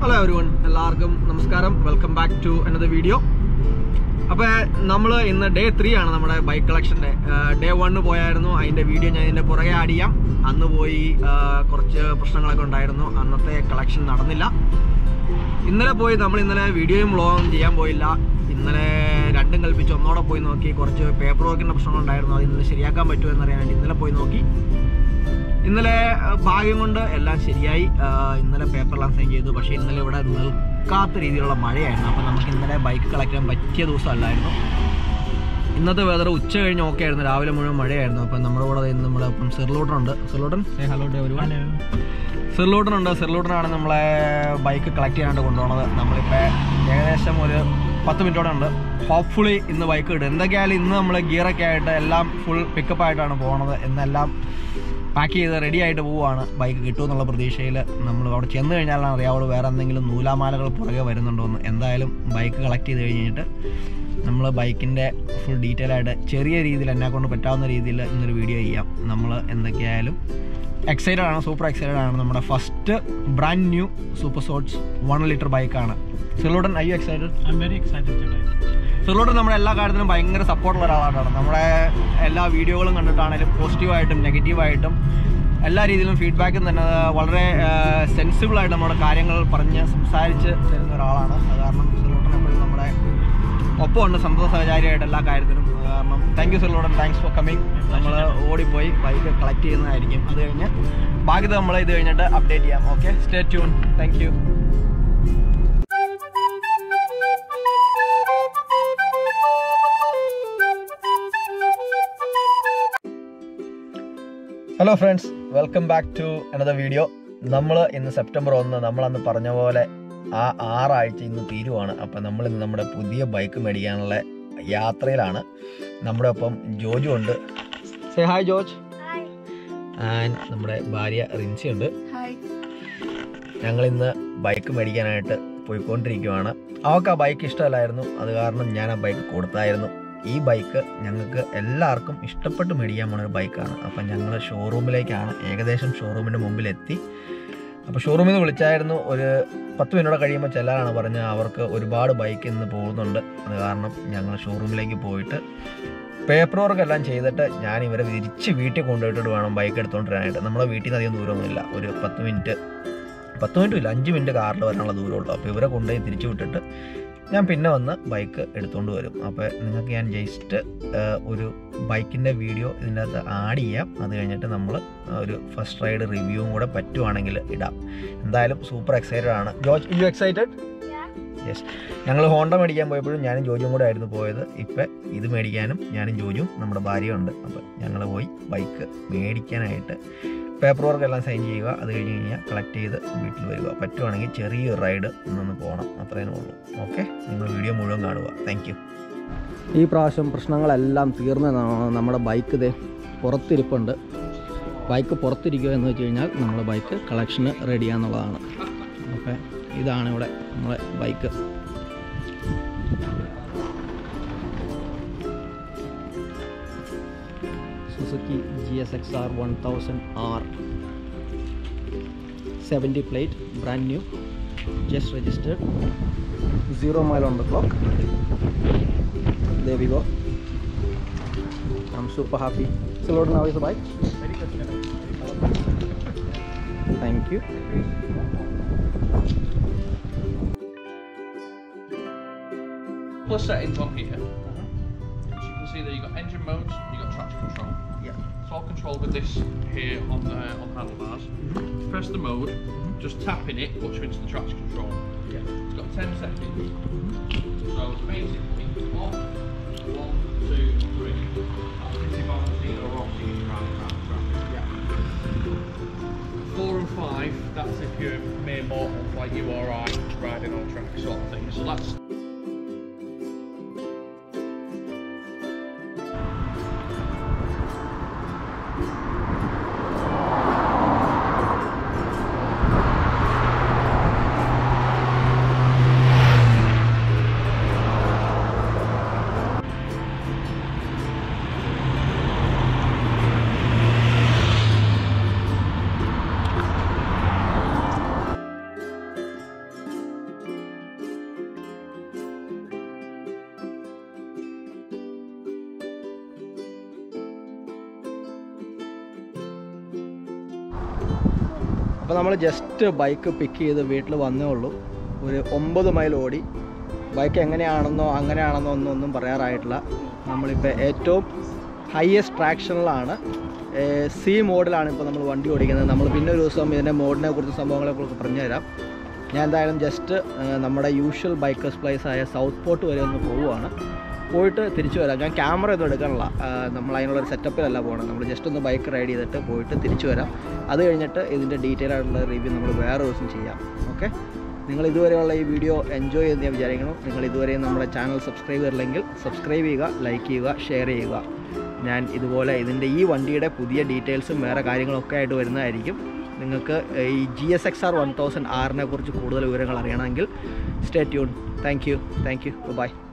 Hello everyone എല്ലാവർക്കും നമസ്കാരം welcome back to എന്നത് വീഡിയോ അപ്പോൾ നമ്മൾ ഇന്ന് ഡേ ത്രീ ആണ് നമ്മുടെ ബൈക്ക് കളക്ഷൻ്റെ ഡേ വണ്ണ് പോയായിരുന്നു അതിൻ്റെ വീഡിയോ ഞാൻ ഇതിൻ്റെ പുറകെ ആഡ് ചെയ്യാം അന്ന് പോയി ആ, കുറച്ച് പ്രശ്നങ്ങളൊക്കെ ഉണ്ടായിരുന്നു അന്നത്തെ കളക്ഷൻ നടന്നില്ല ഇന്നലെ പോയി നമ്മൾ ഇന്നലെ വീഡിയോയും വ്ളോഗും ചെയ്യാൻ പോയില്ല ഇന്നലെ രണ്ടും കൽപ്പിച്ച് ഒന്നോടെ പോയി നോക്കി കുറച്ച് പേപ്പർ വർക്കിൻ്റെ പ്രശ്നങ്ങളുണ്ടായിരുന്നു അത് ഇന്നലെ ശരിയാക്കാൻ പറ്റുമോ എന്നറിയാൻ വേണ്ടി ഇന്നലെ പോയി നോക്കി ഇന്നലെ ആ, ഭാഗ്യം കൊണ്ട് എല്ലാം ശരിയായി ആ, ഇന്നലെ പേപ്പറെല്ലാം സൈൻ ചെയ്തു പക്ഷേ ഇന്നലെ ഇവിടെ നിൽക്കാത്ത രീതിയിലുള്ള മഴയായിരുന്നു അപ്പം നമുക്ക് ഇന്നലെ ബൈക്ക് കളക്ട് ചെയ്യാൻ പറ്റിയ ദിവസമല്ലായിരുന്നു ഇന്നത്തെ വെതർ ഉച്ച കഴിഞ്ഞ് ഓക്കെ ആയിരുന്നു രാവിലെ മുഴുവൻ മഴയായിരുന്നു അപ്പം നമ്മുടെ കൂടെ ഇന്ന് നമ്മുടെ ഇപ്പം സെർലോട്ടനുണ്ട് സെർലോട്ടൻ ഹലോ ഒരുപാട് സെർലോട്ടനുണ്ട് സെർലോട്ടനാണ് നമ്മളെ ബൈക്ക് കളക്ട് ചെയ്യാനായിട്ട് കൊണ്ടുപോകുന്നത് നമ്മളിപ്പോൾ ഏകദേശം ഒരു പത്ത് മിനിറ്റോടെ ഉണ്ട് ഹോപ്പ്ഫുള്ളി ഇന്ന് ബൈക്ക് ഇടും എന്തൊക്കെയായാലും ഇന്ന് നമ്മൾ ഗിയറൊക്കെ ആയിട്ട് എല്ലാം ഫുൾ പിക്കപ്പ് ആയിട്ടാണ് പോകുന്നത് എന്നെല്ലാം പാക്ക് ചെയ്ത് റെഡി ആയിട്ട് പോവുകയാണ് ബൈക്ക് കിട്ടുമെന്നുള്ള പ്രതീക്ഷയിൽ നമ്മൾ അവിടെ ചെന്ന് കഴിഞ്ഞാലാണ് അറിയാവുള്ളൂ വേറെ എന്തെങ്കിലും നൂലാമാലകൾ പുറകെ വരുന്നുണ്ടോ എന്ന് എന്തായാലും ബൈക്ക് കളക്ട് ചെയ്ത് കഴിഞ്ഞിട്ട് നമ്മൾ ബൈക്കിൻ്റെ ഫുൾ ഡീറ്റെയിൽ ആയിട്ട് ചെറിയ രീതിയിൽ എന്നെ കൊണ്ട് പറ്റാവുന്ന രീതിയിൽ ഇന്നൊരു വീഡിയോ ചെയ്യാം നമ്മൾ എന്തൊക്കെയായാലും എക്സൈറ്റഡ് ആണ് സൂപ്പർ എക്സൈറ്റഡ് ആണ് നമ്മുടെ first brand new super sports one litre ബൈക്കാണ് സിലോട്ടൻ I you excited I'm very excited today. സിലോട്ടൻ നമ്മുടെ എല്ലാ കാര്യത്തിലും ഭയങ്കര സപ്പോർട്ടുള്ള ഒരാളാണ് നമ്മുടെ എല്ലാ വീഡിയോകളും കണ്ടിട്ടാണെങ്കിലും പോസിറ്റീവായിട്ടും നെഗറ്റീവായിട്ടും എല്ലാ രീതിയിലും ഫീഡ്ബാക്കും തന്നെ വളരെ സെൻസിബിൾ ആയിട്ട് നമ്മുടെ കാര്യങ്ങൾ പറഞ്ഞ് സംസാരിച്ച് തരുന്ന ഒരാളാണ് അത് കാരണം സിലോട്ടൻ എപ്പോഴും നമ്മുടെ ഒപ്പമുണ്ട് സന്തോഷ സഹചാരിയായിട്ട് എല്ലാ കാര്യത്തിലും അത് കാരണം താങ്ക് യു സിലോട്ടൻ താങ്ക്സ് ഫോർ കമ്മിങ് നമ്മൾ ഓടിപ്പോയി ബൈക്ക് കളക്ട് ചെയ്യുന്നതായിരിക്കും അത് കഴിഞ്ഞ് ബാക്കി നമ്മൾ ഇത് കഴിഞ്ഞിട്ട് അപ്ഡേറ്റ് ചെയ്യാം okay stay tune thank you hello friends welcome back to another video നമ്മൾ ഇന്ന് സെപ്റ്റംബർ ഒന്ന് നമ്മളന്ന് പറഞ്ഞ പോലെ ആ ആറാഴ്ച ഇന്ന് തീരുവാണ് അപ്പം നമ്മൾ ഇന്ന് നമ്മുടെ പുതിയ ബൈക്ക് മേടിക്കാനുള്ള യാത്രയിലാണ് നമ്മുടെ ഒപ്പം ജോജു ഉണ്ട് സേ ഹായ് ജോർജ് ആൻഡ് നമ്മുടെ ഭാര്യ റിൻസി ഉണ്ട് ഹായ് ഞങ്ങൾ ഇന്ന് ബൈക്ക് മേടിക്കാനായിട്ട് പോയിക്കൊണ്ടിരിക്കുവാണ് അവൾക്ക് ആ ബൈക്ക് ഇഷ്ടമല്ലായിരുന്നു അത് കാരണം ഞാൻ ആ ബൈക്ക് കൊടുത്തായിരുന്നു ഈ ബൈക്ക് ഞങ്ങൾക്ക് എല്ലാവർക്കും ഇഷ്ടപ്പെട്ട് മേടിക്കാൻ പോണ ഒരു ബൈക്കാണ് അപ്പം ഞങ്ങൾ ഷോറൂമിലേക്കാണ് ഏകദേശം ഷോറൂമിൻ്റെ മുമ്പിലെത്തി അപ്പോൾ ഷോറൂമിൽ നിന്ന് വിളിച്ചായിരുന്നു ഒരു പത്ത് മിനിറ്റ് കഴിയുമ്പോൾ ചെല്ലാനാണ് പറഞ്ഞത് അവർക്ക് ഒരുപാട് ബൈക്ക് ഇന്ന് പോകുന്നുണ്ട് അത് കാരണം ഞങ്ങൾ ഷോറൂമിലേക്ക് പോയിട്ട് പേപ്പർ വർക്ക് എല്ലാം ചെയ്തിട്ട് ഞാൻ ഇവരെ തിരിച്ച് വീട്ടിൽ കൊണ്ടുപോയിട്ടിട്ട് വേണം ബൈക്ക് എടുത്തുകൊണ്ടിരാനായിട്ട് നമ്മുടെ വീട്ടിൽ നിന്ന് അധികം ദൂരമൊന്നുമില്ല ഒരു പത്ത് മിനിറ്റ് പത്ത് മിനിറ്റും ഇല്ല അഞ്ച് മിനിറ്റ് കാറിൽ വരാനുള്ള ദൂരമുള്ളൂ അപ്പോൾ ഇവരെ കൊണ്ടുപോയി തിരിച്ചു വിട്ടിട്ട് ഞാൻ പിന്നെ വന്ന് ബൈക്ക് എടുത്തുകൊണ്ട് വരും അപ്പോൾ നിങ്ങൾക്ക് ഞാൻ ജസ്റ്റ് ഒരു ബൈക്കിൻ്റെ വീഡിയോ ഇതിൻ്റെ അകത്ത് ആഡ് ചെയ്യാം അത് കഴിഞ്ഞിട്ട് നമ്മൾ ഒരു ഫസ്റ്റ് റൈഡ് റിവ്യൂവും കൂടെ പറ്റുവാണെങ്കിൽ ഇടാം എന്തായാലും സൂപ്പർ എക്സൈറ്റഡ് ആണ് ജോർജ് യു എക്സൈറ്റഡ് യെസ് ഞങ്ങൾ ഹോണ്ട മേടിക്കാൻ പോയപ്പോഴും ഞാനും ജോജും കൂടെ ആയിരുന്നു പോയത് ഇപ്പം ഇത് മേടിക്കാനും ഞാനും ജോജും നമ്മുടെ ഭാര്യയും ഉണ്ട് അപ്പം ഞങ്ങൾ പോയി ബൈക്ക് മേടിക്കാനായിട്ട് പേപ്പർ വർക്ക് എല്ലാം സൈൻ ചെയ്യുക അത് കഴിഞ്ഞ് കഴിഞ്ഞാൽ കളക്ട് ചെയ്ത് വീട്ടിൽ വരിക പറ്റുവാണെങ്കിൽ ചെറിയൊരു റൈഡ് ഇന്നൊന്ന് പോകണം അത്രയേ ഉള്ളൂ ഓക്കെ നിങ്ങൾ വീഡിയോ മുഴുവൻ കാണുക താങ്ക് യു ഈ പ്രാവശ്യം പ്രശ്നങ്ങളെല്ലാം തീർന്നതാണ് നമ്മുടെ ബൈക്ക് ഇതേ പുറത്തിരിപ്പുണ്ട് ബൈക്ക് പുറത്തിരിക്കുക എന്ന് വെച്ച് കഴിഞ്ഞാൽ നമ്മുടെ ബൈക്ക് കളക്ഷന് റെഡിയാന്നുള്ളതാണ് ഓക്കെ ഇതാണ് ഇവിടെ നമ്മുടെ bike Suzuki G S X R one thousand R seventy plate brand new just registered zero mile on the clock there we go i'm super happy so load now is the bike thank you Couple of settings on here. As you can see there, you've got engine modes, you've got traction control. Yeah. It's all controlled with this here on the on the handlebars. Press the mode, just tapping it puts you into the traction control. Yeah. It's got 10 seconds. So basically, off, one, two, three. That's if you've obviously or off, so you can round, round, round. Yeah. Four and five, that's if you're mere mortal like you or I, riding on track sort of thing. So that's അപ്പോൾ നമ്മൾ just bike പിക്ക് ചെയ്ത് വീട്ടിൽ വന്നേ ഉള്ളൂ ഒരു ഒമ്പത് mile ഓടി bike എങ്ങനെയാണെന്നോ അങ്ങനെയാണെന്നോ ഒന്നും ഒന്നും പറയാറായിട്ടില്ല നമ്മളിപ്പോൾ ഏറ്റവും ഹയസ്റ്റ് ട്രാക്ഷനിലാണ് സി മോഡിലാണ് ഇപ്പോൾ നമ്മൾ വണ്ടി ഓടിക്കുന്നത് നമ്മൾ പിന്നെ ഒരു ദിവസം ഇതിൻ്റെ മോഡിനെ കുറിച്ച് സംഭവങ്ങളെ കുറിച്ച് പറഞ്ഞു തരാം ഞാൻ എന്തായാലും ജസ്റ്റ് നമ്മുടെ യൂഷ്വൽ ബൈക്കേഴ്സ് പ്ലേസ് ആയ സൗത്ത് പോർട്ട് വരെ ഒന്ന് പോവുകയാണ് പോയിട്ട് തിരിച്ചു വരാം ഞാൻ ക്യാമറ ഒന്നും എടുക്കാനുള്ള നമ്മൾ അതിനുള്ളൊരു സെറ്റപ്പിലല്ല പോകണം നമ്മൾ ജസ്റ്റ് ഒന്ന് ബൈക്ക് റൈഡ് ചെയ്തിട്ട് പോയിട്ട് തിരിച്ചു വരാം അത് കഴിഞ്ഞിട്ട് ഇതിൻ്റെ ഡീറ്റെയിൽ ആയിട്ടുള്ള റിവ്യൂ നമ്മൾ വേറെ ദിവസം ചെയ്യാം ഓക്കെ നിങ്ങൾ ഇതുവരെയുള്ള ഈ വീഡിയോ എൻജോയ് ചെയ്ത് ഞാൻ വിചാരിക്കണം നിങ്ങൾ ഇതുവരെ നമ്മുടെ ചാനൽ സബ്സ്ക്രൈബ് ചെയ്തില്ലെങ്കിൽ സബ്സ്ക്രൈബ് ചെയ്യുക ലൈക്ക് ചെയ്യുക ഷെയർ ചെയ്യുക ഞാൻ ഇതുപോലെ ഇതിൻ്റെ ഈ വണ്ടിയുടെ പുതിയ ഡീറ്റെയിൽസും വേറെ കാര്യങ്ങളൊക്കെ ആയിട്ട് വരുന്നതായിരിക്കും നിങ്ങൾക്ക് ഈ G S X R one thousand ആറിനെ കുറിച്ച് കൂടുതൽ വിവരങ്ങൾ അറിയണമെങ്കിൽ stay tune thank you thank you by